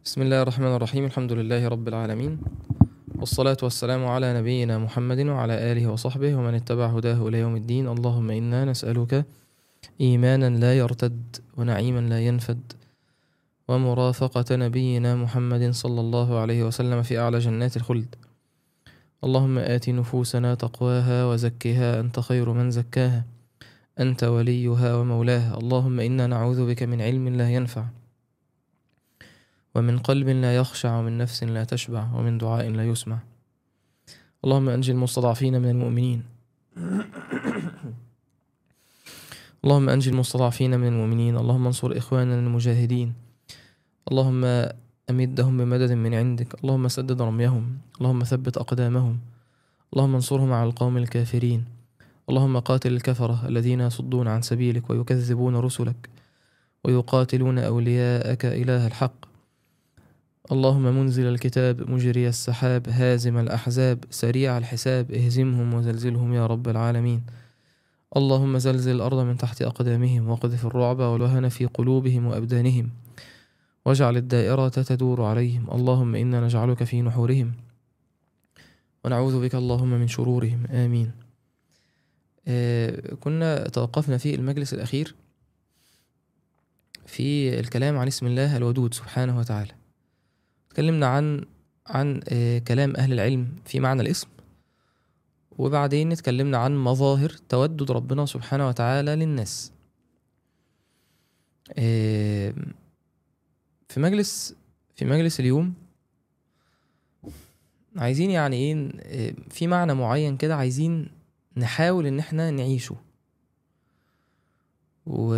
بسم الله الرحمن الرحيم الحمد لله رب العالمين والصلاة والسلام على نبينا محمد وعلى آله وصحبه ومن اتبع هداه إلى يوم الدين اللهم إنا نسألك إيمانا لا يرتد ونعيما لا ينفد ومرافقة نبينا محمد صلى الله عليه وسلم في أعلى جنات الخلد اللهم آت نفوسنا تقواها وزكها أنت خير من زكاها أنت وليها ومولاها اللهم إنا نعوذ بك من علم لا ينفع ومن قلب لا يخشع ومن نفس لا تشبع ومن دعاء لا يسمع اللهم أنجي المستضعفين من المؤمنين اللهم أنجي المستضعفين من المؤمنين اللهم انصر إخواننا المجاهدين اللهم أمدهم بمدد من عندك اللهم سدد رميهم اللهم ثبت أقدامهم اللهم انصرهم على القوم الكافرين اللهم قاتل الكفرة الذين يصدون عن سبيلك ويكذبون رسلك ويقاتلون أولياءك إله الحق اللهم منزل الكتاب مجري السحاب هازم الأحزاب سريع الحساب اهزمهم وزلزلهم يا رب العالمين اللهم زلزل الأرض من تحت أقدامهم واقذف الرعب والوهن في قلوبهم وأبدانهم واجعل الدائرة تدور عليهم اللهم إنا نجعلك في نحورهم ونعوذ بك اللهم من شرورهم آمين آه كنا توقفنا في المجلس الأخير في الكلام عن اسم الله الودود سبحانه وتعالى اتكلمنا عن عن آه كلام أهل العلم في معنى الاسم وبعدين اتكلمنا عن مظاهر تودد ربنا سبحانه وتعالى للناس آه في مجلس في مجلس اليوم عايزين يعني ايه آه، في معنى معين كده عايزين نحاول ان احنا نعيشه و...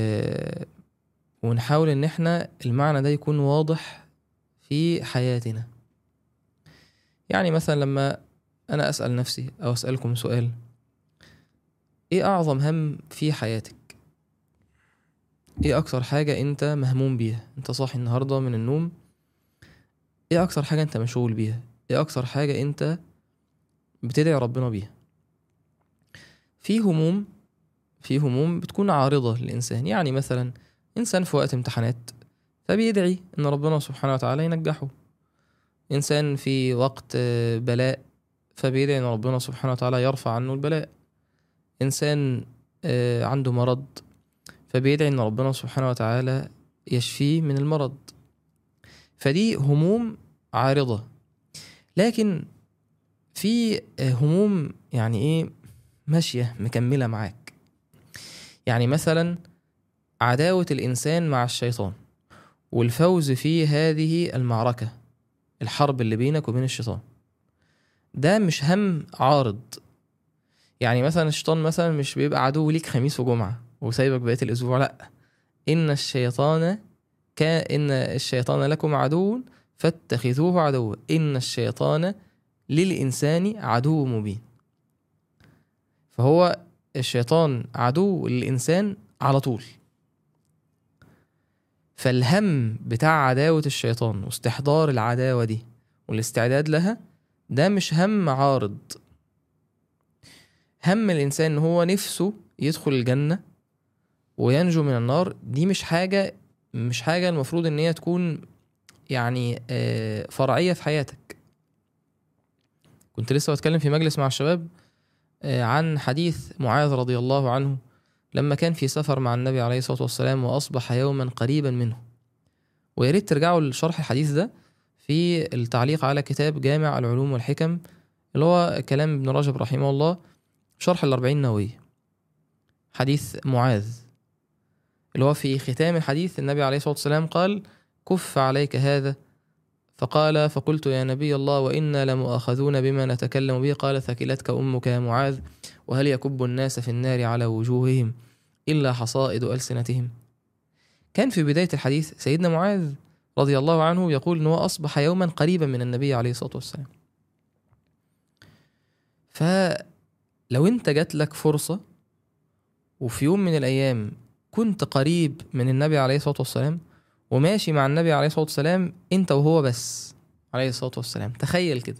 ونحاول ان احنا المعنى ده يكون واضح في حياتنا يعني مثلا لما انا اسال نفسي او اسالكم سؤال ايه اعظم هم في حياتك ايه اكتر حاجه انت مهموم بيها انت صاحي النهارده من النوم ايه اكتر حاجه انت مشغول بيها ايه اكتر حاجه انت بتدعي ربنا بيها في هموم في هموم بتكون عارضه للانسان يعني مثلا انسان في وقت امتحانات فبيدعي ان ربنا سبحانه وتعالى ينجحه انسان في وقت آه، بلاء فبيدعي ان ربنا سبحانه وتعالى يرفع عنه البلاء انسان آه، عنده مرض فبيدعي ان ربنا سبحانه وتعالى يشفيه من المرض فدي هموم عارضة لكن في آه، هموم يعني ايه ماشية مكملة معاك يعني مثلا عداوة الإنسان مع الشيطان والفوز في هذه المعركة الحرب اللي بينك وبين الشيطان ده مش هم عارض يعني مثلا الشيطان مثلا مش بيبقى عدو ليك خميس وجمعة وسايبك بقية الأسبوع لأ إن الشيطان كان إن الشيطان لكم عدو فاتخذوه عدوا إن الشيطان للإنسان عدو مبين فهو الشيطان عدو للإنسان على طول فالهم بتاع عداوة الشيطان واستحضار العداوة دي والاستعداد لها ده مش هم عارض هم الإنسان إن هو نفسه يدخل الجنة وينجو من النار دي مش حاجة مش حاجة المفروض إن هي تكون يعني آه، فرعية في حياتك كنت لسه بتكلم في مجلس مع الشباب آه، عن حديث معاذ رضي الله عنه لما كان في سفر مع النبي عليه الصلاة والسلام وأصبح يوما قريبا منه ويا ريت ترجعوا لشرح الحديث ده في التعليق على كتاب جامع العلوم والحكم اللي هو كلام ابن رجب رحمه الله شرح الأربعين نووية حديث معاذ اللي هو في ختام الحديث النبي عليه الصلاة والسلام قال كف عليك هذا فقال فقلت يا نبي الله وإنا لمؤاخذون بما نتكلم به قال ثكلتك أمك يا معاذ وهل يكب الناس في النار على وجوههم إلا حصائد ألسنتهم كان في بداية الحديث سيدنا معاذ رضي الله عنه يقول أنه أصبح يوما قريبا من النبي عليه الصلاة والسلام فلو أنت جات لك فرصة وفي يوم من الأيام كنت قريب من النبي عليه الصلاة والسلام وماشي مع النبي عليه الصلاة والسلام أنت وهو بس عليه الصلاة والسلام تخيل كده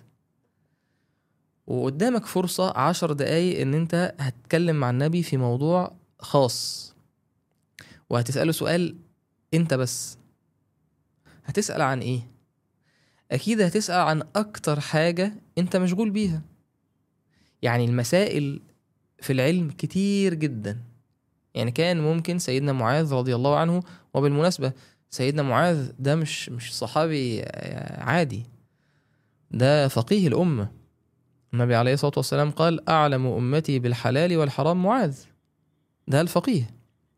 وقدامك فرصة عشر دقايق إن أنت هتتكلم مع النبي في موضوع خاص وهتسأله سؤال أنت بس هتسأل عن ايه اكيد هتسأل عن اكتر حاجة انت مشغول بيها يعني المسائل في العلم كتير جدا يعني كان ممكن سيدنا معاذ رضي الله عنه وبالمناسبة سيدنا معاذ ده مش مش صحابي عادي ده فقيه الأمة النبي عليه الصلاة والسلام قال أعلم أمتي بالحلال والحرام معاذ ده الفقيه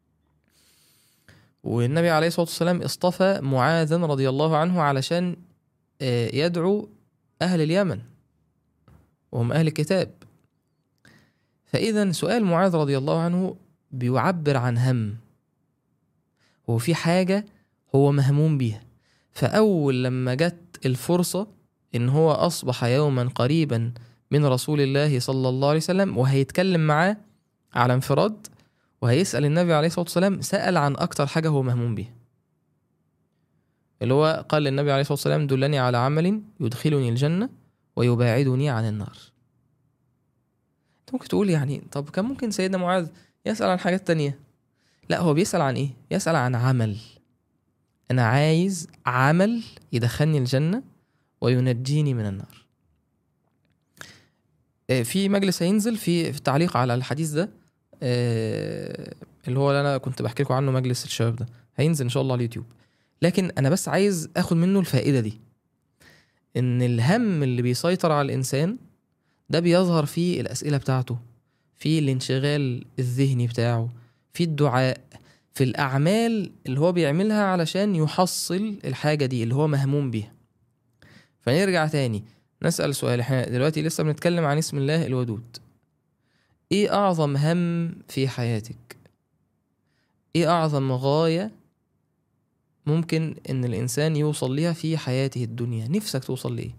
والنبي عليه الصلاة والسلام اصطفى معاذا رضي الله عنه علشان آه، يدعو أهل اليمن وهم أهل الكتاب فإذا سؤال معاذ رضي الله عنه بيعبر عن هم هو في حاجة هو مهموم بيها فأول لما جت الفرصة إن هو أصبح يوما قريبا من رسول الله صلى الله عليه وسلم وهيتكلم معاه على انفراد وهيسأل النبي عليه الصلاة والسلام سأل عن أكتر حاجة هو مهموم بيها اللي هو قال للنبي عليه الصلاة والسلام دلني على عمل يدخلني الجنة ويباعدني عن النار انت ممكن تقول يعني طب كان ممكن سيدنا معاذ يسأل عن حاجات تانية لا هو بيسأل عن ايه يسأل عن عمل انا عايز عمل يدخلني الجنة وينجيني من النار آه، في مجلس هينزل في في التعليق على الحديث ده آه، اللي هو اللي انا كنت بحكي لكم عنه مجلس الشباب ده هينزل ان شاء الله على اليوتيوب لكن انا بس عايز اخد منه الفائده دي ان الهم اللي بيسيطر على الانسان ده بيظهر في الاسئله بتاعته في الانشغال الذهني بتاعه في الدعاء في الاعمال اللي هو بيعملها علشان يحصل الحاجه دي اللي هو مهموم بيها فنرجع تاني نسال سؤال احنا دلوقتي لسه بنتكلم عن اسم الله الودود ايه اعظم هم في حياتك ايه اعظم غايه ممكن ان الانسان يوصل ليها في حياته الدنيا نفسك توصل لايه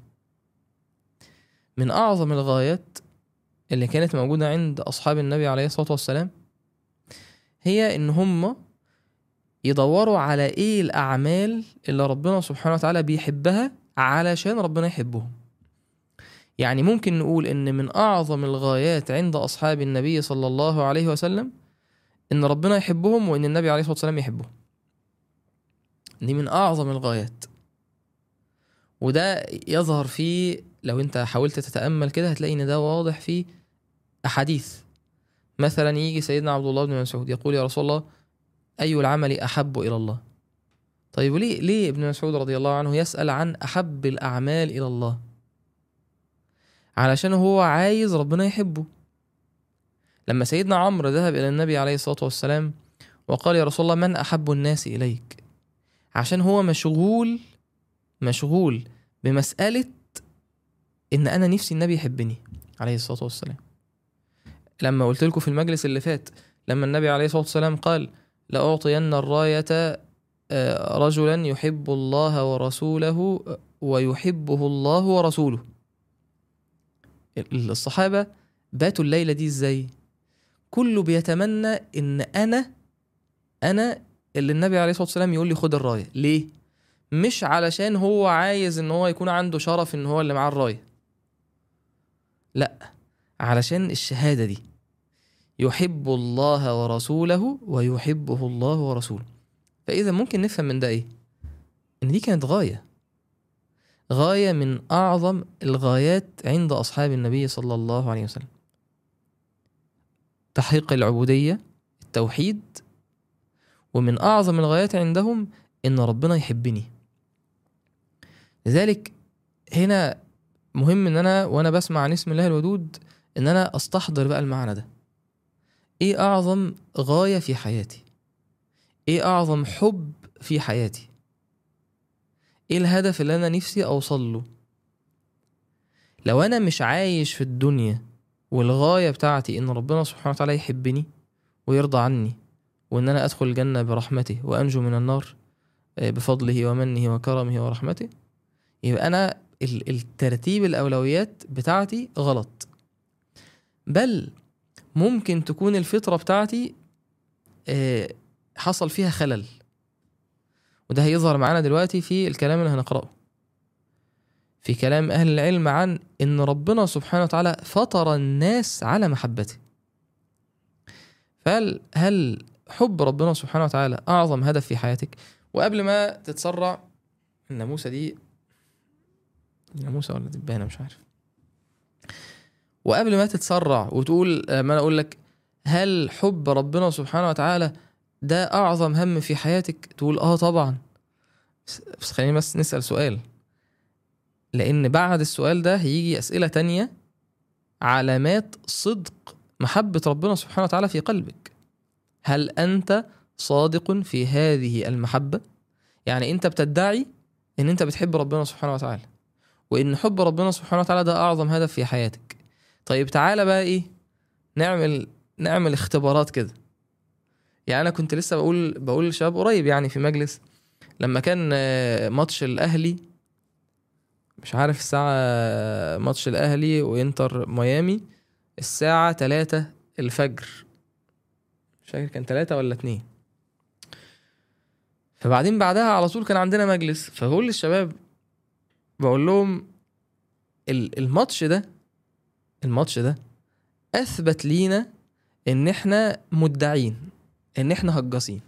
من اعظم الغايات اللي كانت موجوده عند اصحاب النبي عليه الصلاه والسلام هي ان هم يدوروا على ايه الاعمال اللي ربنا سبحانه وتعالى بيحبها علشان ربنا يحبهم يعني ممكن نقول ان من اعظم الغايات عند اصحاب النبي صلى الله عليه وسلم ان ربنا يحبهم وان النبي عليه الصلاه والسلام يحبهم دي من اعظم الغايات وده يظهر في لو انت حاولت تتامل كده هتلاقي ان ده واضح في احاديث مثلا يجي سيدنا عبد الله بن مسعود يقول يا رسول الله اي العمل احب الى الله طيب وليه ليه ابن مسعود رضي الله عنه يسال عن احب الاعمال الى الله علشان هو عايز ربنا يحبه لما سيدنا عمرو ذهب إلى النبي عليه الصلاة والسلام وقال يا رسول الله من أحب الناس إليك عشان هو مشغول مشغول بمسألة إن أنا نفسي النبي يحبني عليه الصلاة والسلام لما قلت لكم في المجلس اللي فات لما النبي عليه الصلاة والسلام قال لأعطين الراية آه، رجلا يحب الله ورسوله ويحبه الله ورسوله الصحابة باتوا الليلة دي ازاي كله بيتمنى ان انا انا اللي النبي عليه الصلاة والسلام يقول لي خد الراية ليه مش علشان هو عايز ان هو يكون عنده شرف ان هو اللي معاه الراية لا علشان الشهادة دي يحب الله ورسوله ويحبه الله ورسوله فإذا ممكن نفهم من ده إيه؟ إن دي كانت غاية غاية من أعظم الغايات عند أصحاب النبي صلى الله عليه وسلم تحقيق العبودية التوحيد ومن أعظم الغايات عندهم إن ربنا يحبني لذلك هنا مهم إن أنا وأنا بسمع عن اسم الله الودود إن أنا أستحضر بقى المعنى ده إيه أعظم غاية في حياتي إيه أعظم حب في حياتي ايه الهدف اللي انا نفسي اوصل له لو انا مش عايش في الدنيا والغاية بتاعتي ان ربنا سبحانه وتعالى يحبني ويرضى عني وان انا ادخل الجنة برحمته وانجو من النار آه، بفضله ومنه وكرمه ورحمته يبقى انا ال- الترتيب الاولويات بتاعتي غلط بل ممكن تكون الفطرة بتاعتي آه، حصل فيها خلل وده هيظهر معانا دلوقتي في الكلام اللي هنقرأه في كلام أهل العلم عن إن ربنا سبحانه وتعالى فطر الناس على محبته فهل هل حب ربنا سبحانه وتعالى أعظم هدف في حياتك وقبل ما تتسرع الناموسه دي ناموسه ولا دبانه مش عارف وقبل ما تتسرع وتقول ما انا اقول لك هل حب ربنا سبحانه وتعالى ده اعظم هم في حياتك تقول اه طبعا بس- بس خليني بس نسال سؤال لان بعد السؤال ده هيجي اسئله تانية علامات صدق محبه ربنا سبحانه وتعالى في قلبك هل انت صادق في هذه المحبه يعني انت بتدعي ان انت بتحب ربنا سبحانه وتعالى وان حب ربنا سبحانه وتعالى ده اعظم هدف في حياتك طيب تعالى بقى ايه نعمل نعمل اختبارات كده يعني انا كنت لسه بقول بقول للشباب قريب يعني في مجلس لما كان آه، ماتش الاهلي مش عارف الساعة ماتش الاهلي وانتر ميامي الساعة 3 الفجر مش فاكر كان 3 ولا 2 فبعدين بعدها على طول كان عندنا مجلس فبقول للشباب بقول لهم ال- الماتش ده الماتش ده اثبت لينا ان احنا مدعين ان احنا هجاصين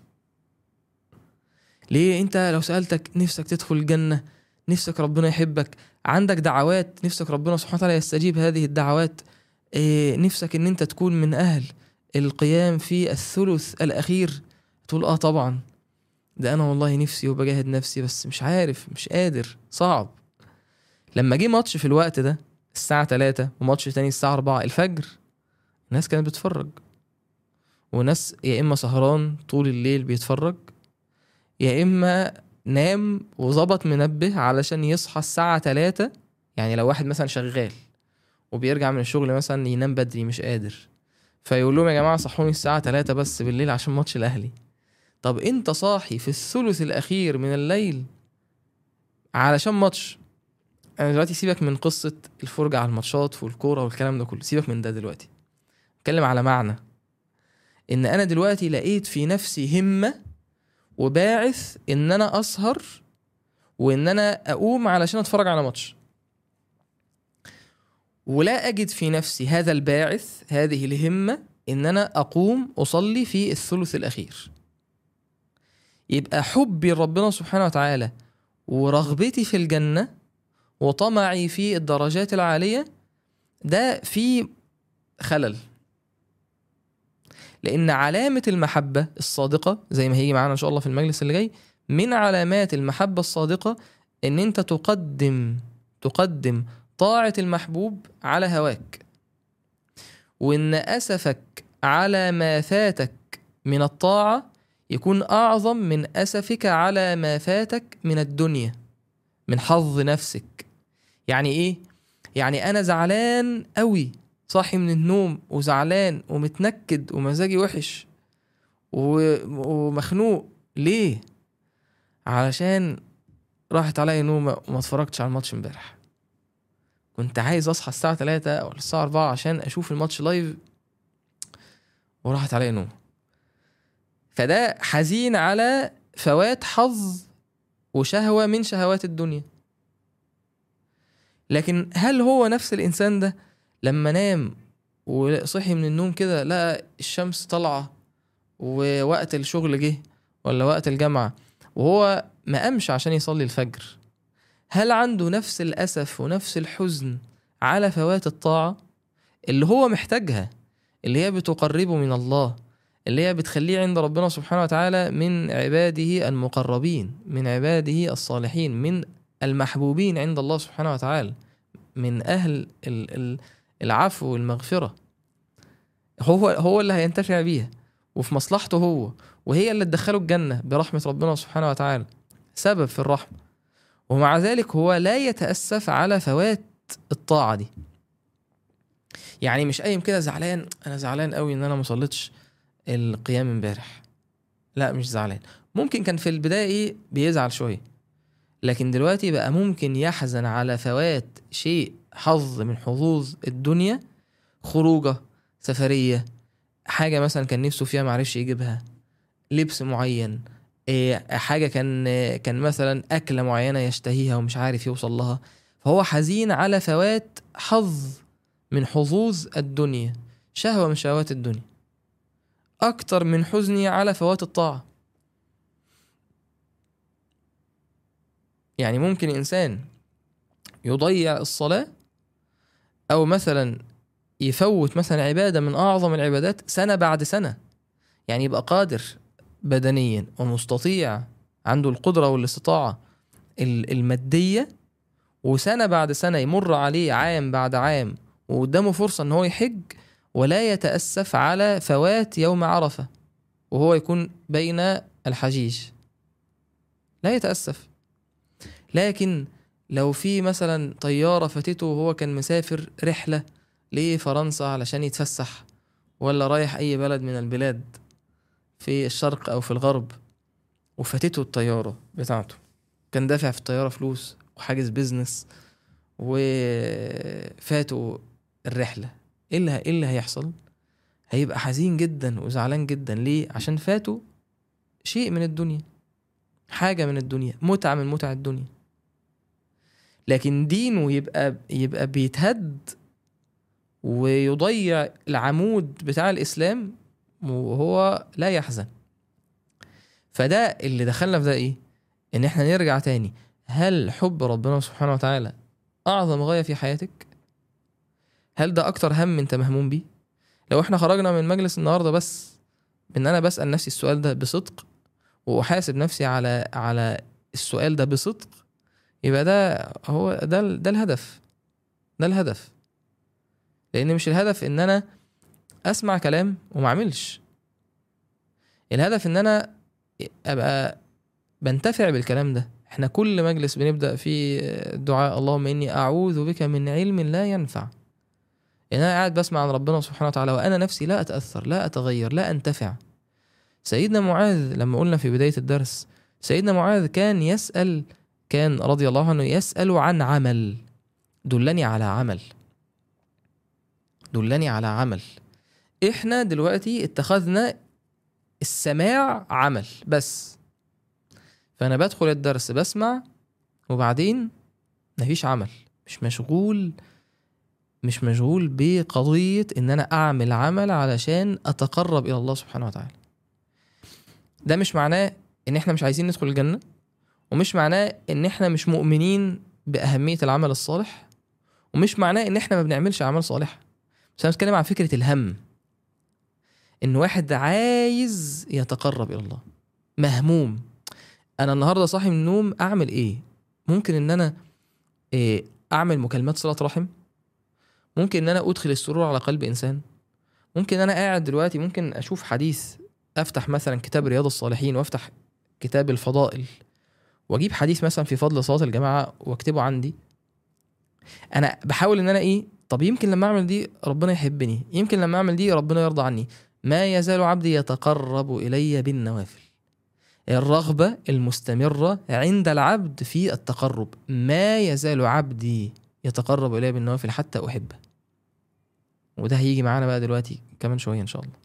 ليه انت لو سالتك نفسك تدخل الجنه نفسك ربنا يحبك عندك دعوات نفسك ربنا سبحانه وتعالى يستجيب هذه الدعوات إيه نفسك ان انت تكون من اهل القيام في الثلث الاخير تقول اه طبعا ده انا والله نفسي وبجاهد نفسي بس مش عارف مش قادر صعب لما جه ماتش في الوقت ده الساعة 3 وماتش تاني الساعة 4 الفجر الناس كانت بتتفرج وناس يا إما سهران طول الليل بيتفرج يا إما نام وظبط منبه علشان يصحى الساعة 3 يعني لو واحد مثلا شغال وبيرجع من الشغل مثلا ينام بدري مش قادر فيقول لهم يا جماعة صحوني الساعة 3 بس بالليل عشان ماتش الأهلي طب انت صاحي في الثلث الأخير من الليل علشان ماتش انا دلوقتي سيبك من قصه الفرجه على الماتشات والكوره والكلام ده كله سيبك من ده دلوقتي اتكلم على معنى ان انا دلوقتي لقيت في نفسي همه وباعث ان انا اسهر وان انا اقوم علشان اتفرج على ماتش ولا اجد في نفسي هذا الباعث هذه الهمه ان انا اقوم اصلي في الثلث الاخير يبقى حبي لربنا سبحانه وتعالى ورغبتي في الجنه وطمعي في الدرجات العالية ده في خلل لأن علامة المحبة الصادقة زي ما هيجي معانا إن شاء الله في المجلس اللي جاي من علامات المحبة الصادقة إن أنت تقدم تقدم طاعة المحبوب على هواك وإن أسفك على ما فاتك من الطاعة يكون أعظم من أسفك على ما فاتك من الدنيا من حظ نفسك يعني ايه يعني انا زعلان قوي صاحي من النوم وزعلان ومتنكد ومزاجي وحش و... ومخنوق ليه علشان راحت عليا نومة وما اتفرجتش على الماتش امبارح كنت عايز اصحى الساعة 3 او الساعة 4 عشان اشوف الماتش لايف وراحت عليا نومة فده حزين على فوات حظ وشهوة من شهوات الدنيا لكن هل هو نفس الإنسان ده لما نام وصحي من النوم كده لقى الشمس طالعة ووقت الشغل جه ولا وقت الجامعة وهو ما قامش عشان يصلي الفجر هل عنده نفس الأسف ونفس الحزن على فوات الطاعة اللي هو محتاجها اللي هي بتقربه من الله اللي هي بتخليه عند ربنا سبحانه وتعالى من عباده المقربين من عباده الصالحين من المحبوبين عند الله سبحانه وتعالى من أهل ال- ال- العفو والمغفرة هو هو اللي هينتفع بيها وفي مصلحته هو وهي اللي تدخله الجنة برحمة ربنا سبحانه وتعالى سبب في الرحمة ومع ذلك هو لا يتأسف على فوات الطاعة دي يعني مش قايم كده زعلان انا زعلان قوي ان انا ما صليتش القيام امبارح لا مش زعلان ممكن كان في البدايه ايه بيزعل شويه لكن دلوقتي بقى ممكن يحزن على فوات شيء حظ من حظوظ الدنيا خروجه سفريه حاجه مثلا كان نفسه فيها معرفش يجيبها لبس معين إيه، حاجه كان كان مثلا اكله معينه يشتهيها ومش عارف يوصل لها فهو حزين على فوات حظ من حظوظ الدنيا شهوه من شهوات الدنيا اكتر من حزني على فوات الطاعه يعني ممكن إنسان يضيع الصلاة أو مثلا يفوت مثلا عبادة من أعظم العبادات سنة بعد سنة يعني يبقى قادر بدنيا ومستطيع عنده القدرة والاستطاعة ال- المادية وسنة بعد سنة يمر عليه عام بعد عام وقدامه فرصة ان هو يحج ولا يتأسف على فوات يوم عرفة وهو يكون بين الحجيج لا يتأسف لكن لو في مثلا طيارة فاتته وهو كان مسافر رحلة لفرنسا علشان يتفسح ولا رايح أي بلد من البلاد في الشرق أو في الغرب وفاتته الطيارة بتاعته كان دافع في الطيارة فلوس وحاجز بيزنس وفاتوا الرحلة ايه اللي ايه اللي هيحصل؟ هيبقى حزين جدا وزعلان جدا ليه؟ عشان فاتوا شيء من الدنيا حاجة من الدنيا متعة من متع الدنيا لكن دينه يبقى يبقى بيتهد ويضيع العمود بتاع الإسلام وهو لا يحزن فده اللي دخلنا في ده ايه؟ ان احنا نرجع تاني هل حب ربنا سبحانه وتعالى اعظم غايه في حياتك هل ده اكتر هم انت مهموم بيه لو احنا خرجنا من مجلس النهارده بس ان انا بسال نفسي السؤال ده بصدق واحاسب نفسي على على السؤال ده بصدق يبقى ده هو ده ال- ده الهدف ده الهدف لان مش الهدف ان انا اسمع كلام وما اعملش الهدف ان انا ابقى بنتفع بالكلام ده احنا كل مجلس بنبدا فيه الدعاء اللهم اني اعوذ بك من علم لا ينفع يعني انا قاعد بسمع عن ربنا سبحانه وتعالى وانا نفسي لا اتاثر لا اتغير لا انتفع سيدنا معاذ لما قلنا في بدايه الدرس سيدنا معاذ كان يسال كان رضي الله عنه يسال عن عمل دلني على عمل دلني على عمل احنا دلوقتي اتخذنا السماع عمل بس فانا بدخل الدرس بسمع وبعدين مفيش عمل مش مشغول مش مشغول بقضية ان انا اعمل عمل علشان اتقرب الى الله سبحانه وتعالى ده مش معناه ان احنا مش عايزين ندخل الجنة ومش معناه ان احنا مش مؤمنين باهمية العمل الصالح ومش معناه ان احنا ما بنعملش اعمال صالحة بس انا بتكلم عن فكرة الهم ان واحد عايز يتقرب الى الله مهموم انا النهارده صاحي من النوم اعمل ايه ممكن ان انا إيه اعمل مكالمات صله رحم ممكن ان انا ادخل السرور على قلب انسان ممكن ان انا قاعد دلوقتي ممكن اشوف حديث افتح مثلا كتاب رياض الصالحين وافتح كتاب الفضائل واجيب حديث مثلا في فضل صلاه الجماعه واكتبه عندي انا بحاول ان انا ايه طب يمكن لما اعمل دي ربنا يحبني يمكن لما اعمل دي ربنا يرضى عني ما يزال عبدي يتقرب الي بالنوافل الرغبة المستمرة عند العبد في التقرب ما يزال عبدي يتقرب إليه بالنوافل حتى أحبه وده هيجي معانا بقى دلوقتي كمان شوية إن شاء الله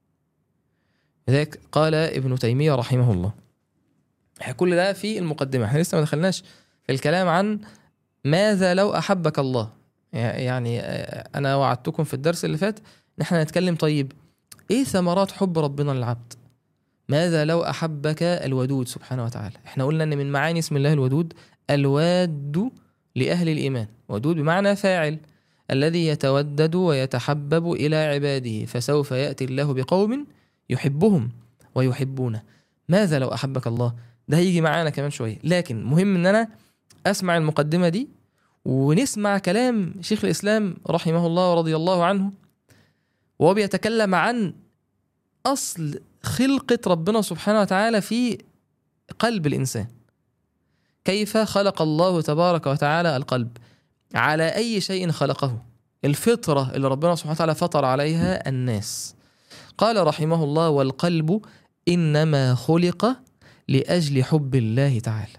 لذلك قال ابن تيمية رحمه الله كل ده في المقدمة احنا لسه ما دخلناش في الكلام عن ماذا لو أحبك الله يعني أنا وعدتكم في الدرس اللي فات إن احنا نتكلم طيب إيه ثمرات حب ربنا للعبد ماذا لو أحبك الودود سبحانه وتعالى احنا قلنا أن من معاني اسم الله الودود الواد لأهل الإيمان ودود بمعنى فاعل الذي يتودد ويتحبب إلى عباده فسوف يأتي الله بقوم يحبهم ويحبونه ماذا لو أحبك الله ده هيجي معانا كمان شوية لكن مهم أن أنا أسمع المقدمة دي ونسمع كلام شيخ الإسلام رحمه الله ورضي الله عنه وهو بيتكلم عن أصل خلقة ربنا سبحانه وتعالى في قلب الإنسان كيف خلق الله تبارك وتعالى القلب على أي شيء خلقه الفطرة اللي ربنا سبحانه وتعالى فطر عليها الناس قال رحمه الله والقلب إنما خلق لأجل حب الله تعالى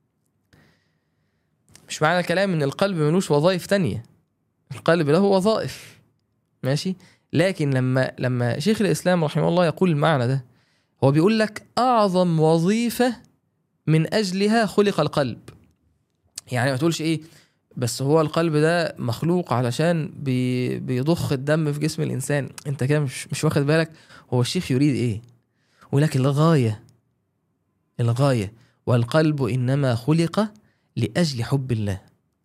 مش معنى الكلام ان القلب ملوش وظائف تانية القلب له وظائف ماشي لكن لما لما شيخ الاسلام رحمه الله يقول المعنى ده هو بيقول لك اعظم وظيفه من اجلها خلق القلب يعني ما تقولش ايه بس هو القلب ده مخلوق علشان بي بيضخ الدم في جسم الانسان انت كده مش مش واخد بالك هو الشيخ يريد ايه ولكن الغايه الغايه والقلب انما خلق لاجل حب الله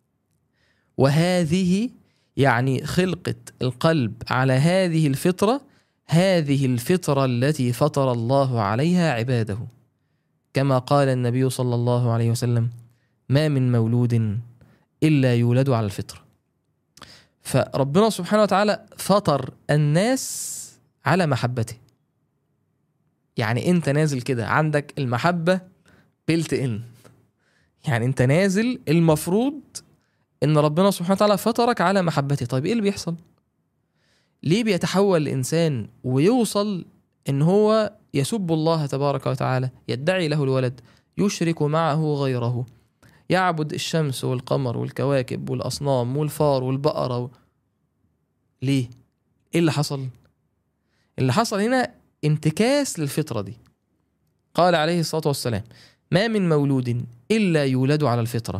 وهذه يعني خلقه القلب على هذه الفطره هذه الفطره التي فطر الله عليها عباده كما قال النبي صلى الله عليه وسلم ما من مولود الا يولد على الفطره فربنا سبحانه وتعالى فطر الناس على محبته يعني انت نازل كده عندك المحبه بيلت ان يعني انت نازل المفروض ان ربنا سبحانه وتعالى فطرك على محبته طيب ايه اللي بيحصل ليه بيتحول الانسان ويوصل ان هو يسب الله تبارك وتعالى يدعي له الولد يشرك معه غيره يعبد الشمس والقمر والكواكب والاصنام والفار والبقره و... ليه ايه اللي حصل اللي حصل هنا انتكاس للفطره دي قال عليه الصلاه والسلام ما من مولود الا يولد على الفطره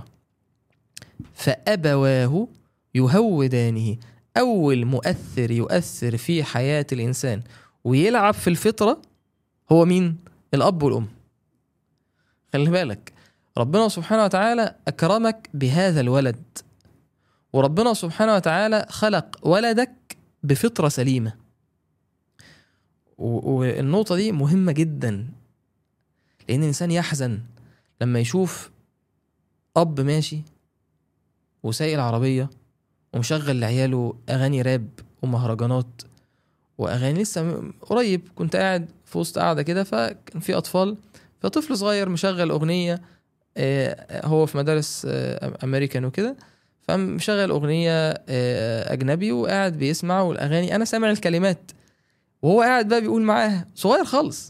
فابواه يهودانه اول مؤثر يؤثر في حياه الانسان ويلعب في الفطره هو مين الاب والام خلي بالك ربنا سبحانه وتعالى اكرمك بهذا الولد وربنا سبحانه وتعالى خلق ولدك بفطره سليمه و- والنقطه دي مهمه جدا لان الانسان يحزن لما يشوف اب ماشي وسايق العربيه ومشغل لعياله اغاني راب ومهرجانات واغاني لسه م- قريب كنت قاعد في وسط قاعده كده فكان في اطفال فطفل صغير مشغل اغنيه آه، هو في مدارس آه، امريكان وكده فمشغل اغنيه آه، اجنبي وقاعد بيسمع والاغاني انا سامع الكلمات وهو قاعد بقى بيقول معاها صغير خالص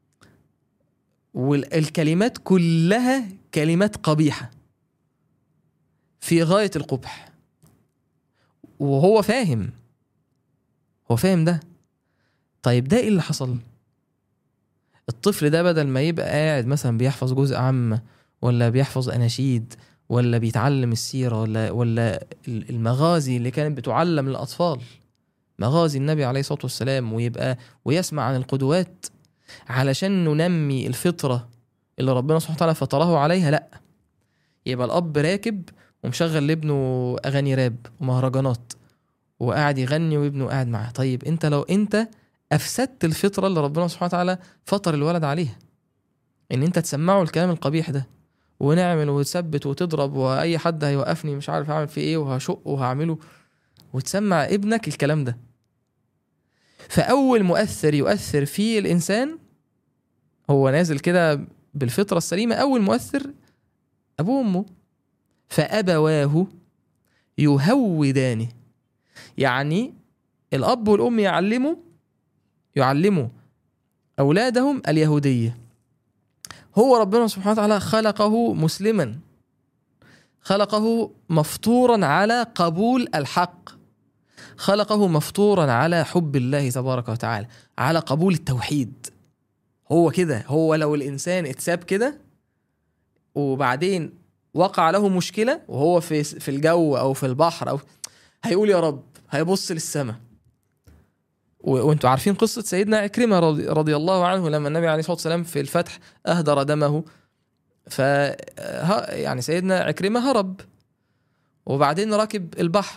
والكلمات كلها كلمات قبيحه في غايه القبح وهو فاهم هو فاهم ده طيب ده ايه اللي حصل الطفل ده بدل ما يبقى قاعد مثلا بيحفظ جزء عامة ولا بيحفظ اناشيد ولا بيتعلم السيره ولا ولا المغازي اللي كانت بتعلم للاطفال مغازي النبي عليه الصلاه والسلام ويبقى ويسمع عن القدوات علشان ننمي الفطره اللي ربنا سبحانه وتعالى فطره عليها لا يبقى الاب راكب ومشغل لابنه اغاني راب ومهرجانات وقاعد يغني وابنه قاعد معاه طيب انت لو انت افسدت الفطره اللي ربنا سبحانه وتعالى فطر الولد عليها ان انت تسمعه الكلام القبيح ده ونعمل وتثبت وتضرب واي حد هيوقفني مش عارف اعمل فيه ايه وهشق وهعمله وتسمع ابنك الكلام ده فاول مؤثر يؤثر في الانسان هو نازل كده بالفطره السليمه اول مؤثر ابوه وامه فابواه يهودانه يعني الاب والام يعلموا يعلموا اولادهم اليهوديه هو ربنا سبحانه وتعالى خلقه مسلما خلقه مفطورا على قبول الحق خلقه مفطورا على حب الله تبارك وتعالى على قبول التوحيد هو كده هو لو الانسان اتساب كده وبعدين وقع له مشكله وهو في في الجو او في البحر او هيقول يا رب هيبص للسماء وانتوا عارفين قصة سيدنا عكرمة رضي, رضي الله عنه لما النبي عليه الصلاة والسلام في الفتح أهدر دمه ف يعني سيدنا عكرمة هرب وبعدين ركب البحر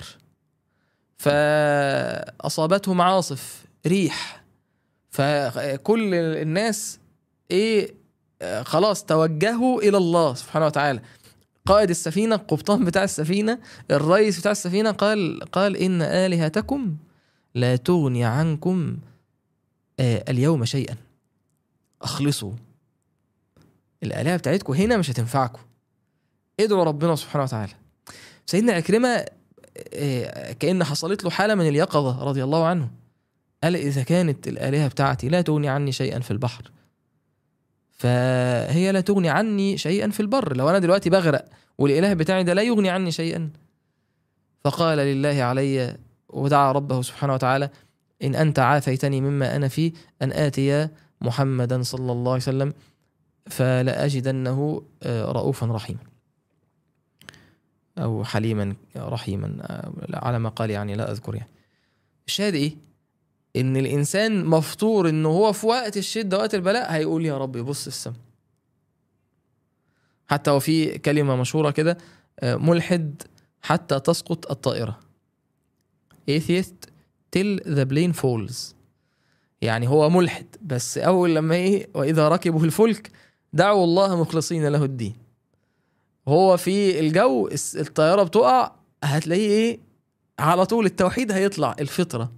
فأصابته معاصف ريح فكل الناس ايه خلاص توجهوا إلى الله سبحانه وتعالى قائد السفينة القبطان بتاع السفينة الرئيس بتاع السفينة قال قال إن آلهتكم لا تغني عنكم آه اليوم شيئا اخلصوا الآلهة بتاعتكم هنا مش هتنفعكم ادعوا ربنا سبحانه وتعالى سيدنا عكرمة آه كأن حصلت له حالة من اليقظة رضي الله عنه قال إذا كانت الآلهة بتاعتي لا تغني عني شيئا في البحر فهي لا تغني عني شيئا في البر لو أنا دلوقتي بغرق والإله بتاعي ده لا يغني عني شيئا فقال لله علي ودعا ربه سبحانه وتعالى إن أنت عافيتني مما أنا فيه أن آتي محمدا صلى الله عليه وسلم فلأجدنه رؤوفا رحيما أو حليما رحيما على ما قال يعني لا أذكر يعني الشاهد إيه؟ إن الإنسان مفطور إنه هو في وقت الشدة وقت البلاء هيقول يا رب بص السما حتى وفي كلمة مشهورة كده آه، ملحد حتى تسقط الطائرة atheist till the plane falls يعني هو ملحد بس أول لما إيه وإذا ركبوا الفلك دعوا الله مخلصين له الدين هو في الجو الس- الطيارة بتقع هتلاقيه إيه على طول التوحيد هيطلع الفطرة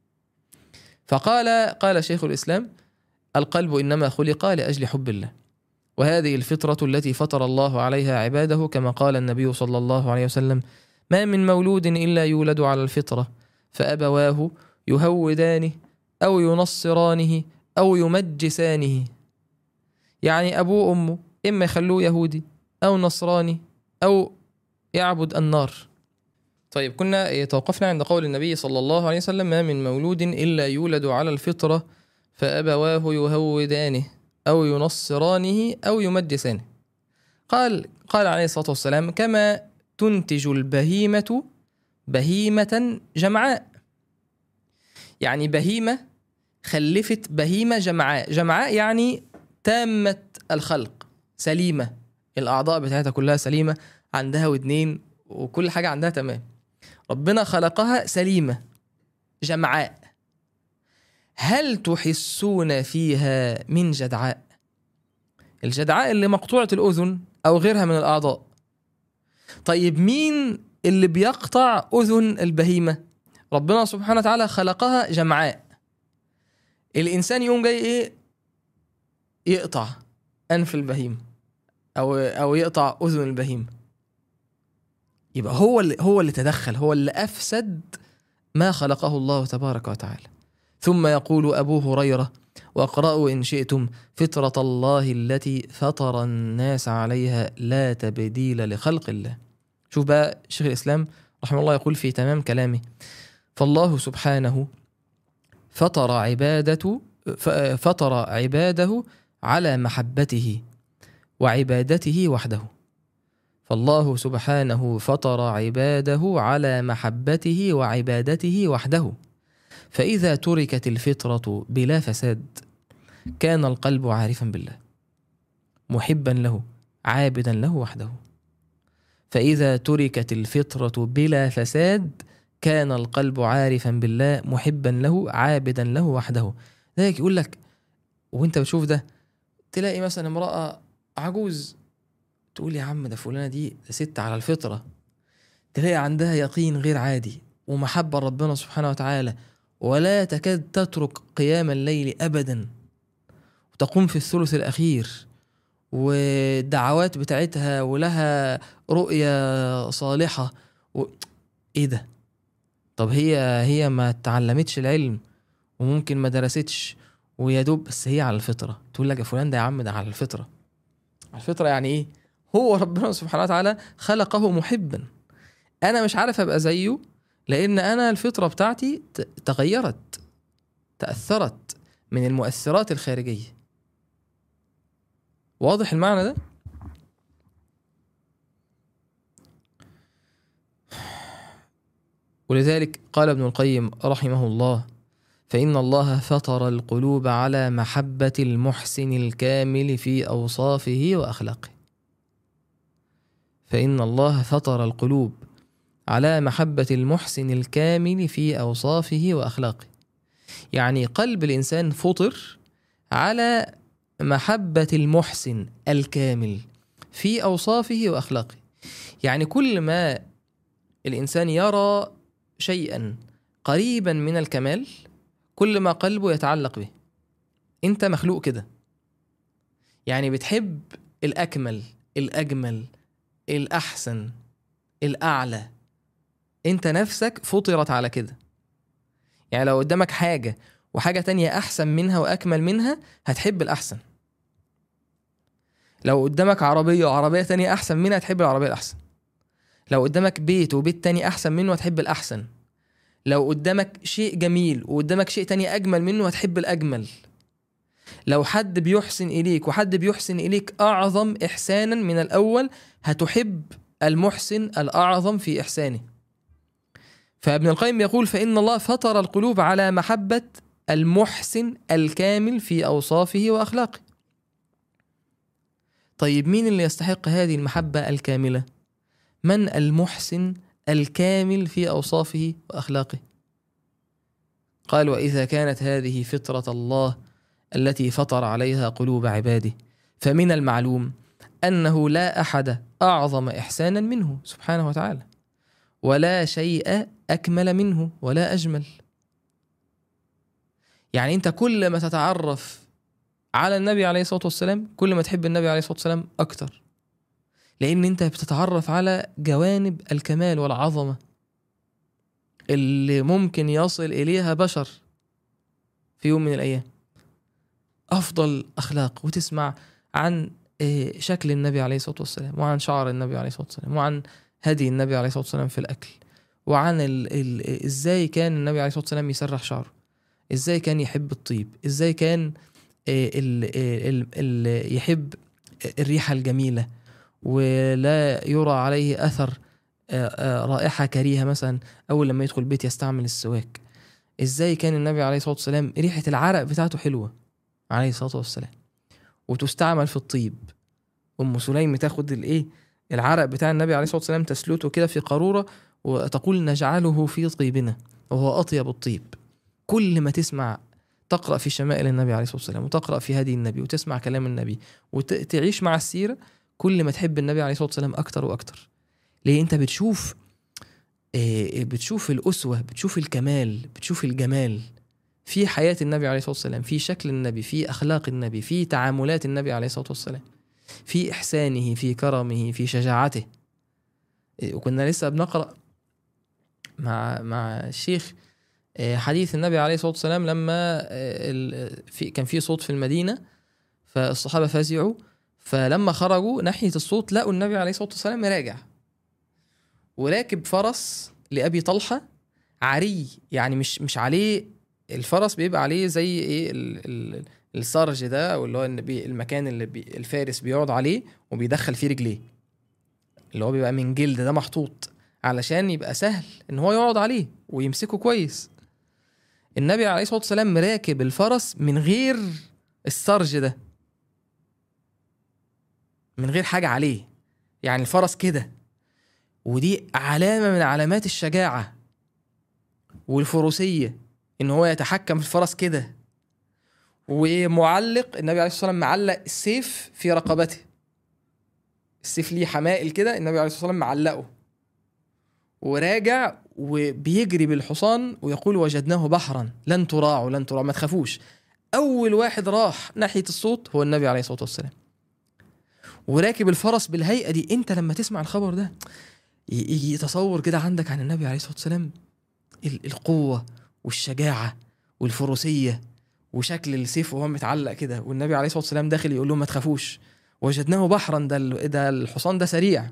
فقال قال شيخ الإسلام القلب إنما خلق لأجل حب الله وهذه الفطرة التي فطر الله عليها عباده كما قال النبي صلى الله عليه وسلم ما من مولود إلا يولد على الفطرة فأبواه يهودانه أو ينصرانه أو يمجسانه يعني أبوه وأمه إما يخلوه يهودي أو نصراني أو يعبد النار طيب كنا إيه، توقفنا عند قول النبي صلى الله عليه وسلم ما من مولود إلا يولد على الفطرة فأبواه يهودانه أو ينصرانه أو يمجسانه قال قال عليه الصلاة والسلام كما تنتج البهيمة بهيمة جمعاء يعني بهيمة خلفت بهيمة جمعاء جمعاء يعني تامة الخلق سليمة الأعضاء بتاعتها كلها سليمة عندها ودنين وكل حاجة عندها تمام ربنا خلقها سليمة جمعاء هل تحسون فيها من جدعاء الجدعاء اللي مقطوعة الأذن أو غيرها من الأعضاء طيب مين اللي بيقطع أذن البهيمة ربنا سبحانه وتعالى خلقها جمعاء الإنسان يوم جاي إيه يقطع أنف البهيمة أو أو يقطع أذن البهيمة يبقى هو اللي هو اللي تدخل هو اللي أفسد ما خلقه الله تبارك وتعالى ثم يقول أبو هريرة واقرأوا إن شئتم فطرة الله التي فطر الناس عليها لا تبديل لخلق الله شوف بقى شيخ الإسلام رحمه الله يقول في تمام كلامه فالله سبحانه فطر عبادته ف- فطر عباده على محبته وعبادته وحده فالله سبحانه فطر عباده على محبته وعبادته وحده فإذا تركت الفطرة بلا فساد كان القلب عارفا بالله محبا له عابدا له وحده فإذا تركت الفطرة بلا فساد كان القلب عارفا بالله محبا له عابدا له وحده ذلك يقول لك وانت بتشوف ده تلاقي مثلا امرأة عجوز تقول يا عم ده فلانة دي ده ست على الفطرة تلاقي عندها يقين غير عادي ومحبة ربنا سبحانه وتعالى ولا تكاد تترك قيام الليل أبدا وتقوم في الثلث الأخير والدعوات بتاعتها ولها رؤية صالحة و... ايه ده طب هي هي ما تعلمتش العلم وممكن ما درستش ويا دوب بس هي على الفطرة تقول لك يا فلان ده يا عم ده على الفطرة على الفطرة يعني ايه هو ربنا سبحانه وتعالى خلقه محبا انا مش عارف ابقى زيه لان انا الفطرة بتاعتي ت- تغيرت تأثرت من المؤثرات الخارجية واضح المعنى ده ولذلك قال ابن القيم رحمه الله فإن الله فطر القلوب على محبة المحسن الكامل في أوصافه وأخلاقه فإن الله فطر القلوب على محبة المحسن الكامل في أوصافه وأخلاقه يعني قلب الإنسان فطر على محبة المحسن الكامل في أوصافه وأخلاقه يعني كل ما الإنسان يرى شيئا قريبا من الكمال كل ما قلبه يتعلق به انت مخلوق كده يعني بتحب الاكمل الاجمل الاحسن الاعلى انت نفسك فطرت على كده يعني لو قدامك حاجه وحاجه تانية احسن منها واكمل منها هتحب الاحسن لو قدامك عربيه وعربيه تانية احسن منها هتحب العربيه الاحسن لو قدامك بيت وبيت تاني احسن منه هتحب الاحسن لو قدامك شيء جميل وقدامك شيء تاني أجمل منه هتحب الأجمل لو حد بيحسن إليك وحد بيحسن إليك أعظم إحسانا من الأول هتحب المحسن الأعظم في إحسانه فابن القيم يقول فإن الله فطر القلوب على محبة المحسن الكامل في أوصافه وأخلاقه طيب مين اللي يستحق هذه المحبة الكاملة من المحسن الكامل في أوصافه وأخلاقه قال وإذا كانت هذه فطرة الله التي فطر عليها قلوب عباده فمن المعلوم أنه لا أحد أعظم إحسانا منه سبحانه وتعالى ولا شيء أكمل منه ولا أجمل يعني أنت كل ما تتعرف على النبي عليه الصلاة والسلام كل ما تحب النبي عليه الصلاة والسلام أكتر لأن أنت بتتعرف على جوانب الكمال والعظمة اللي ممكن يصل إليها بشر في يوم من الأيام أفضل أخلاق وتسمع عن آه، شكل النبي عليه الصلاة والسلام وعن شعر النبي عليه الصلاة والسلام وعن هدي النبي عليه الصلاة والسلام في الأكل وعن ال ال ازاي كان النبي عليه الصلاة والسلام يسرح شعره ازاي كان يحب الطيب ازاي كان آه، ال ال ال يحب الريحة الجميلة ولا يرى عليه أثر آه، آه، رائحة كريهة مثلا أول لما يدخل البيت يستعمل السواك ازاي كان النبي عليه الصلاة والسلام ريحة العرق بتاعته حلوة عليه الصلاة والسلام وتستعمل في الطيب أم سليم تاخد الإيه العرق بتاع النبي عليه الصلاة والسلام تسلته كده في قارورة وتقول نجعله في طيبنا وهو أطيب الطيب كل ما تسمع تقرأ في شمائل النبي عليه الصلاة والسلام وتقرأ في هدي النبي وتسمع كلام النبي وتعيش مع السيرة كل ما تحب النبي عليه الصلاة والسلام أكتر وأكتر ليه أنت بتشوف آه، بتشوف الأسوة بتشوف الكمال بتشوف الجمال في حياة النبي عليه الصلاة والسلام في شكل النبي في أخلاق النبي في تعاملات النبي عليه الصلاة والسلام في إحسانه في كرمه في شجاعته إيه، وكنا لسه بنقرأ مع مع الشيخ إيه، حديث النبي عليه الصلاة والسلام لما إيه، ال- في كان في صوت في المدينة فالصحابة فزعوا فلما خرجوا ناحية الصوت لقوا النبي عليه الصلاة والسلام راجع وراكب فرس لأبي طلحة عري يعني مش مش عليه الفرس بيبقى عليه زي ايه ال- ال- السرج ده او اللي هو النبي- المكان اللي بي الفارس بيقعد عليه وبيدخل فيه رجليه اللي هو بيبقى من جلد ده محطوط علشان يبقى سهل ان هو يقعد عليه ويمسكه كويس النبي عليه الصلاه والسلام راكب الفرس من غير السرج ده من غير حاجه عليه يعني الفرس كده ودي علامه من علامات الشجاعه والفروسيه ان هو يتحكم في الفرس كده ومعلق النبي عليه الصلاه والسلام معلق السيف في رقبته السيف ليه حمائل كده النبي عليه الصلاه والسلام معلقه وراجع وبيجري بالحصان ويقول وجدناه بحرا لن تراعوا لن تراعوا ما تخافوش اول واحد راح ناحيه الصوت هو النبي عليه الصلاه والسلام وراكب الفرس بالهيئه دي انت لما تسمع الخبر ده ي- يجي يتصور كده عندك عن النبي عليه الصلاه والسلام ال- القوه والشجاعه والفروسيه وشكل السيف وهو متعلق كده والنبي عليه الصلاه والسلام داخل يقول لهم ما تخافوش وجدناه بحرا ده ال- ده الحصان ده سريع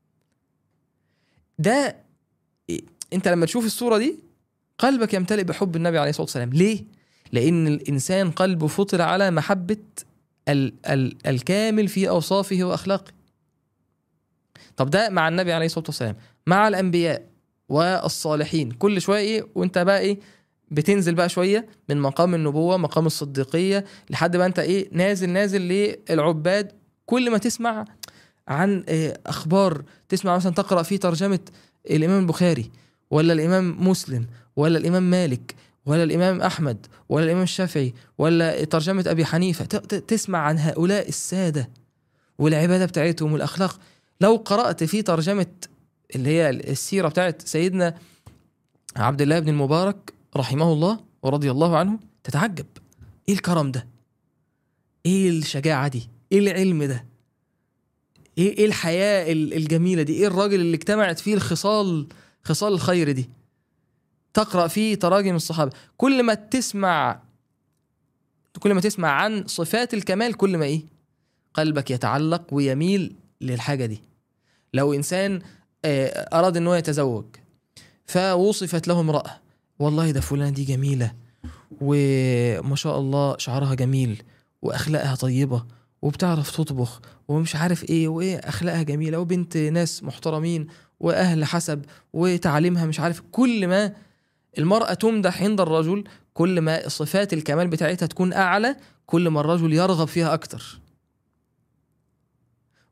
ده إيه، انت لما تشوف الصوره دي قلبك يمتلئ بحب النبي عليه الصلاه والسلام ليه لان الانسان قلبه فطر على محبه ال ال الكامل في اوصافه واخلاقه طب ده مع النبي عليه الصلاه والسلام مع الانبياء والصالحين كل شويه ايه وانت بقى ايه بتنزل بقى شويه من مقام النبوه مقام الصديقيه لحد ما انت ايه نازل نازل للعباد كل ما تسمع عن آه، اخبار تسمع مثلا تقرا في ترجمه الامام البخاري ولا الامام مسلم ولا الامام مالك ولا الامام احمد ولا الامام الشافعي ولا ترجمه ابي حنيفه ت- ت- تسمع عن هؤلاء الساده والعباده بتاعتهم والاخلاق لو قرات في ترجمه اللي هي السيره بتاعت سيدنا عبد الله بن المبارك رحمه الله ورضي الله عنه تتعجب ايه الكرم ده ايه الشجاعه دي ايه العلم ده ايه ايه الحياه ال- الجميله دي ايه الراجل اللي اجتمعت فيه الخصال خصال الخير دي تقرا فيه تراجم الصحابه كل ما تسمع كل ما تسمع عن صفات الكمال كل ما ايه قلبك يتعلق ويميل للحاجه دي لو انسان آه، اراد ان هو يتزوج فوصفت له امراه والله ده فلانه دي جميله وما شاء الله شعرها جميل واخلاقها طيبه وبتعرف تطبخ ومش عارف ايه وايه اخلاقها جميله وبنت ناس محترمين واهل حسب وتعليمها مش عارف كل ما المراه تمدح عند الرجل كل ما صفات الكمال بتاعتها تكون اعلى كل ما الرجل يرغب فيها اكتر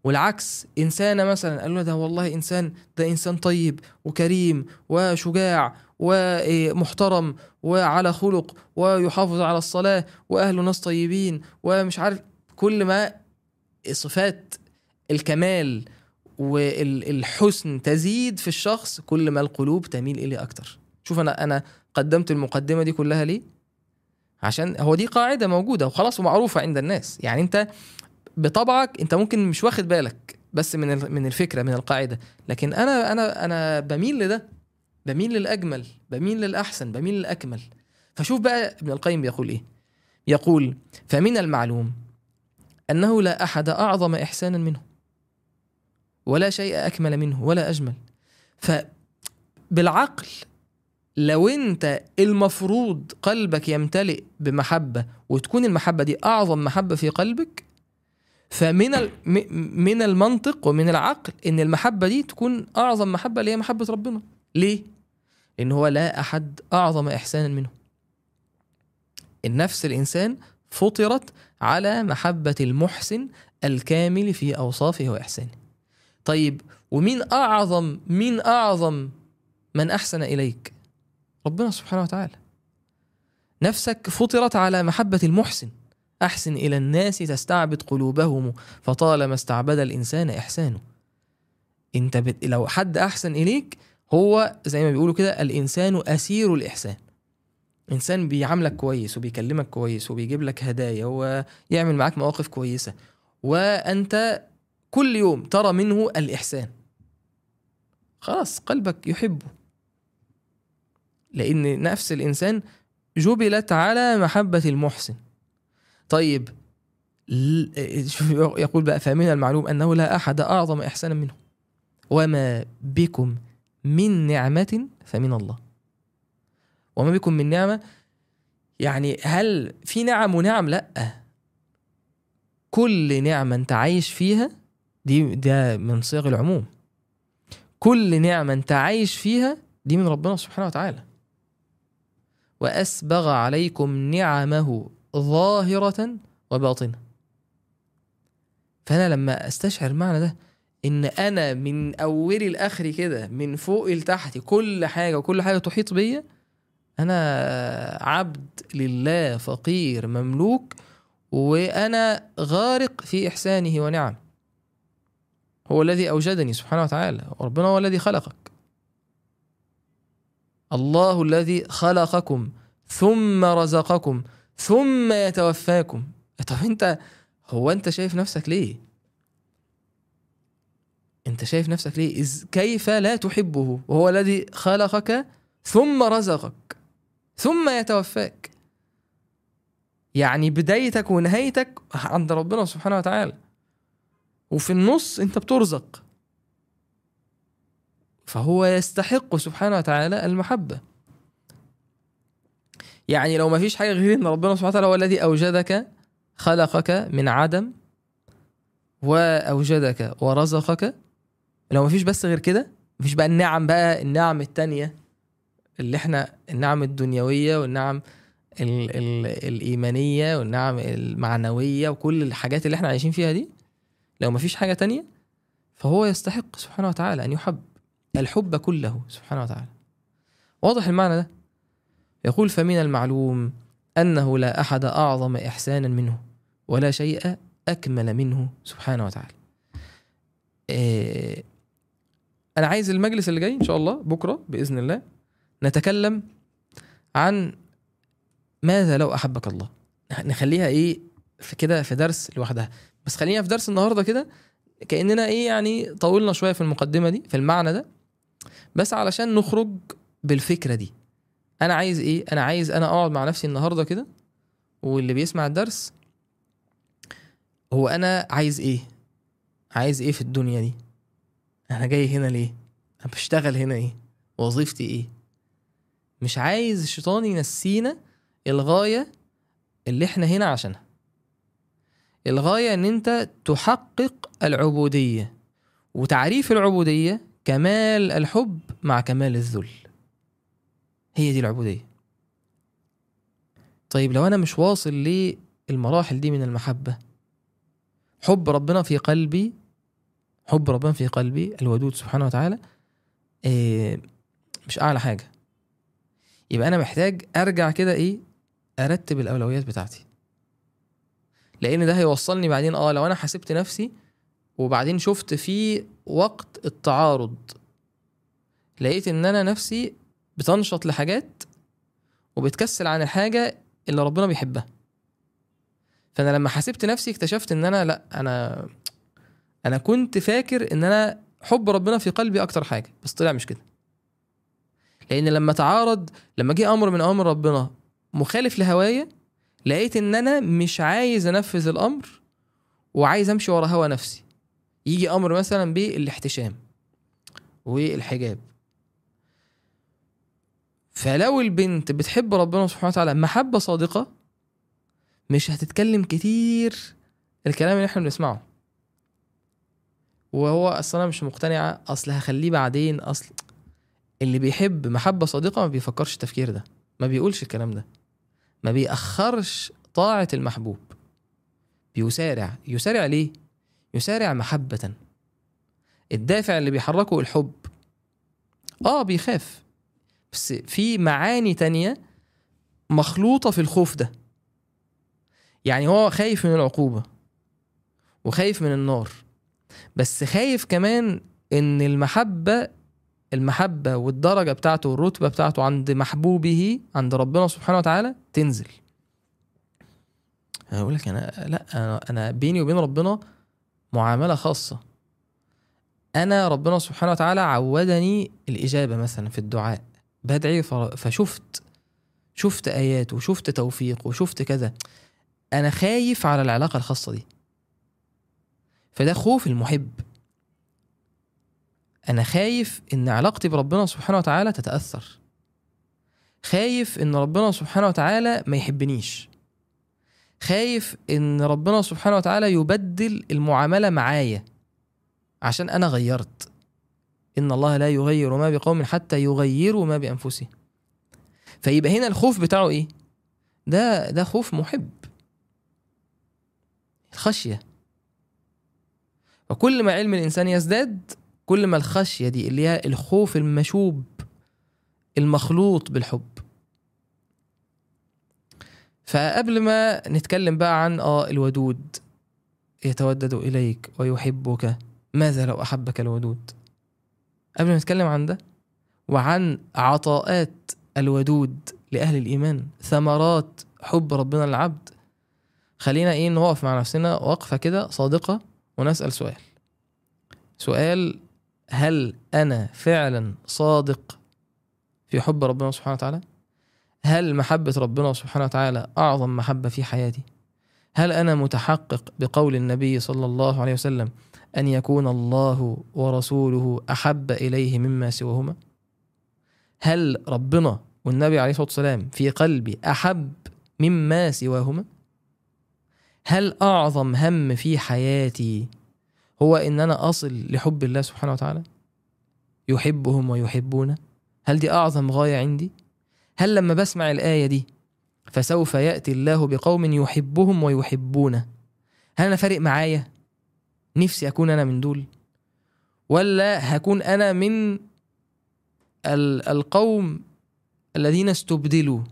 والعكس إنسانة مثلا قالوا ده والله إنسان ده إنسان طيب وكريم وشجاع ومحترم وعلى خلق ويحافظ على الصلاة وأهله ناس طيبين ومش عارف كل ما صفات الكمال والحسن تزيد في الشخص كل ما القلوب تميل إليه أكتر شوف أنا أنا قدمت المقدمة دي كلها ليه عشان هو دي قاعدة موجودة وخلاص ومعروفة عند الناس يعني أنت بطبعك أنت ممكن مش واخد بالك بس من ال- من الفكرة من القاعدة لكن أنا أنا أنا بميل لده بميل للأجمل بميل للأحسن بميل للأكمل فشوف بقى ابن القيم بيقول إيه يقول فمن المعلوم أنه لا أحد أعظم إحسانا منه ولا شيء أكمل منه ولا أجمل فبالعقل لو أنت المفروض قلبك يمتلئ بمحبة وتكون المحبة دي أعظم محبة في قلبك فمن ال- م- من المنطق ومن العقل ان المحبه دي تكون اعظم محبه اللي هي محبه ربنا ليه لان هو لا احد اعظم احسانا منه النفس الانسان فطرت على محبه المحسن الكامل في اوصافه واحسانه طيب ومين اعظم مين اعظم من احسن اليك ربنا سبحانه وتعالى نفسك فطرت على محبه المحسن أحسن إلى الناس تستعبد قلوبهم فطالما استعبد الإنسان إحسانه أنت بت... لو حد أحسن إليك هو زي ما بيقولوا كده الإنسان أسير الإحسان إنسان بيعاملك كويس وبيكلمك كويس وبيجيب لك هدايا ويعمل معاك مواقف كويسة وأنت كل يوم ترى منه الإحسان خلاص قلبك يحبه لأن نفس الإنسان جبلت على محبة المحسن طيب ل- شوف يقول بقى فمن المعلوم انه لا احد اعظم احسانا منه وما بكم من نعمه فمن الله وما بكم من نعمه يعني هل في نعم ونعم لا كل نعمه انت عايش فيها دي ده من صيغ العموم كل نعمه انت عايش فيها دي من ربنا سبحانه وتعالى واسبغ عليكم نعمه ظاهرة وباطنة فأنا لما أستشعر معنى ده إن أنا من أولي لآخري كده من فوق لتحت كل حاجة وكل حاجة تحيط بيا أنا عبد لله فقير مملوك وأنا غارق في إحسانه ونعم هو الذي أوجدني سبحانه وتعالى وربنا هو الذي خلقك الله الذي خلقكم ثم رزقكم ثم يتوفاكم طب انت هو انت شايف نفسك ليه انت شايف نفسك ليه إذ كيف لا تحبه وهو الذي خلقك ثم رزقك ثم يتوفاك يعني بدايتك ونهايتك عند ربنا سبحانه وتعالى وفي النص انت بترزق فهو يستحق سبحانه وتعالى المحبه يعني لو ما فيش حاجه غير ان ربنا سبحانه وتعالى هو الذي اوجدك خلقك من عدم واوجدك ورزقك لو ما فيش بس غير كده ما فيش بقى النعم بقى النعم التانية اللي احنا النعم الدنيويه والنعم ال ال الايمانيه والنعم المعنويه وكل الحاجات اللي احنا عايشين فيها دي لو ما فيش حاجه تانية فهو يستحق سبحانه وتعالى ان يحب الحب كله سبحانه وتعالى واضح المعنى ده يقول فمن المعلوم انه لا احد اعظم احسانا منه ولا شيء اكمل منه سبحانه وتعالى. إيه انا عايز المجلس اللي جاي ان شاء الله بكره باذن الله نتكلم عن ماذا لو احبك الله. نخليها ايه في كده في درس لوحدها بس خلينا في درس النهارده كده كاننا ايه يعني طولنا شويه في المقدمه دي في المعنى ده بس علشان نخرج بالفكره دي انا عايز ايه انا عايز انا اقعد مع نفسي النهارده كده واللي بيسمع الدرس هو انا عايز ايه عايز ايه في الدنيا دي انا جاي هنا ليه انا بشتغل هنا ايه وظيفتي ايه مش عايز الشيطان ينسينا الغايه اللي احنا هنا عشانها الغايه ان انت تحقق العبوديه وتعريف العبوديه كمال الحب مع كمال الذل هي دي العبودية طيب لو أنا مش واصل للمراحل دي من المحبة حب ربنا في قلبي حب ربنا في قلبي الودود سبحانه وتعالى آه، مش اعلى حاجه يبقى انا محتاج ارجع كده ايه ارتب الاولويات بتاعتي لان ده هيوصلني بعدين اه لو انا حسبت نفسي وبعدين شفت في وقت التعارض لقيت ان انا نفسي بتنشط لحاجات وبتكسل عن الحاجه اللي ربنا بيحبها فانا لما حسبت نفسي اكتشفت ان انا لا انا انا كنت فاكر ان انا حب ربنا في قلبي اكتر حاجه بس طلع مش كده لان لما تعارض لما جه امر من اوامر ربنا مخالف لهوايا لقيت ان انا مش عايز انفذ الامر وعايز امشي ورا هوا نفسي يجي امر مثلا بالاحتشام والحجاب فلو البنت بتحب ربنا سبحانه وتعالى محبه صادقه مش هتتكلم كتير الكلام اللي احنا بنسمعه وهو اصل انا مش مقتنعه اصل هخليه بعدين اصل اللي بيحب محبه صادقه ما بيفكرش التفكير ده ما بيقولش الكلام ده ما بيأخرش طاعه المحبوب بيسارع يسارع ليه يسارع محبه الدافع اللي بيحركه الحب اه بيخاف بس في معاني تانية مخلوطة في الخوف ده يعني هو خايف من العقوبة وخايف من النار بس خايف كمان ان المحبة المحبة والدرجة بتاعته والرتبة بتاعته عند محبوبه عند ربنا سبحانه وتعالى تنزل انا اقول لك انا لا انا, أنا بيني وبين ربنا معاملة خاصة انا ربنا سبحانه وتعالى عودني الاجابة مثلا في الدعاء بدعي ف- فشفت شفت ايات وشفت توفيق وشفت كذا انا خايف على العلاقة الخاصة دي فده خوف المحب انا خايف ان علاقتي بربنا سبحانه وتعالى تتاثر خايف ان ربنا سبحانه وتعالى ما يحبنيش خايف ان ربنا سبحانه وتعالى يبدل المعامله معايا عشان انا غيرت ان الله لا يغير ما بقوم حتى يغيروا ما بانفسهم فيبقى هنا الخوف بتاعه ايه ده ده خوف محب الخشيه وكل ما علم الانسان يزداد كل ما الخشيه دي اللي هي الخوف المشوب المخلوط بالحب فقبل ما نتكلم بقى عن اه الودود يتودد اليك ويحبك ماذا لو احبك الودود قبل ما نتكلم عن ده وعن عطاءات الودود لاهل الايمان ثمرات حب ربنا للعبد خلينا ايه نقف مع نفسنا وقفه كده صادقه ونسال سؤال سؤال هل انا فعلا صادق في حب ربنا سبحانه وتعالى هل محبه ربنا سبحانه وتعالى اعظم محبه في حياتي هل انا متحقق بقول النبي صلى الله عليه وسلم ان يكون الله ورسوله احب اليه مما سواهما هل ربنا والنبي عليه الصلاه والسلام في قلبي احب مما سواهما هل اعظم هم في حياتي هو ان انا اصل لحب الله سبحانه وتعالى يحبهم ويحبون هل دي اعظم غايه عندي هل لما بسمع الايه دي فسوف ياتي الله بقوم يحبهم ويحبونه هل انا فارق معايا نفسي اكون انا من دول ولا هكون انا من ال- القوم الذين استبدلوا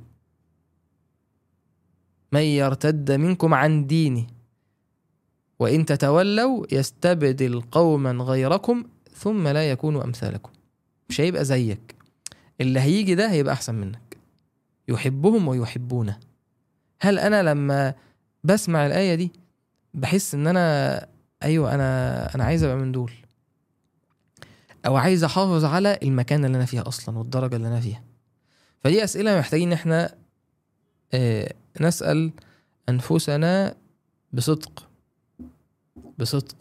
من يرتد منكم عن دينه وإن تتولوا يستبدل قوما غيركم ثم لا يكونوا أمثالكم مش هيبقى زيك اللي هيجي ده هيبقى أحسن منك يحبهم ويحبونه هل أنا لما بسمع الآية دي بحس إن أنا أيوة أنا أنا عايز أبقى من دول أو عايز أحافظ على المكان اللي أنا فيها أصلا والدرجة اللي أنا فيها فدي أسئلة محتاجين إن إحنا آه، نسأل أنفسنا بصدق بصدق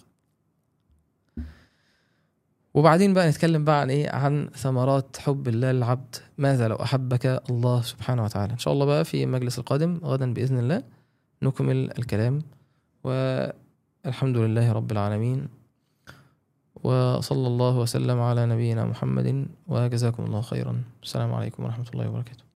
وبعدين بقى نتكلم بقى عن ايه عن ثمرات حب الله للعبد ماذا لو احبك الله سبحانه وتعالى ان شاء الله بقى في المجلس القادم غدا باذن الله نكمل الكلام والحمد لله رب العالمين وصلى الله وسلم على نبينا محمد وجزاكم الله خيرا السلام عليكم ورحمه الله وبركاته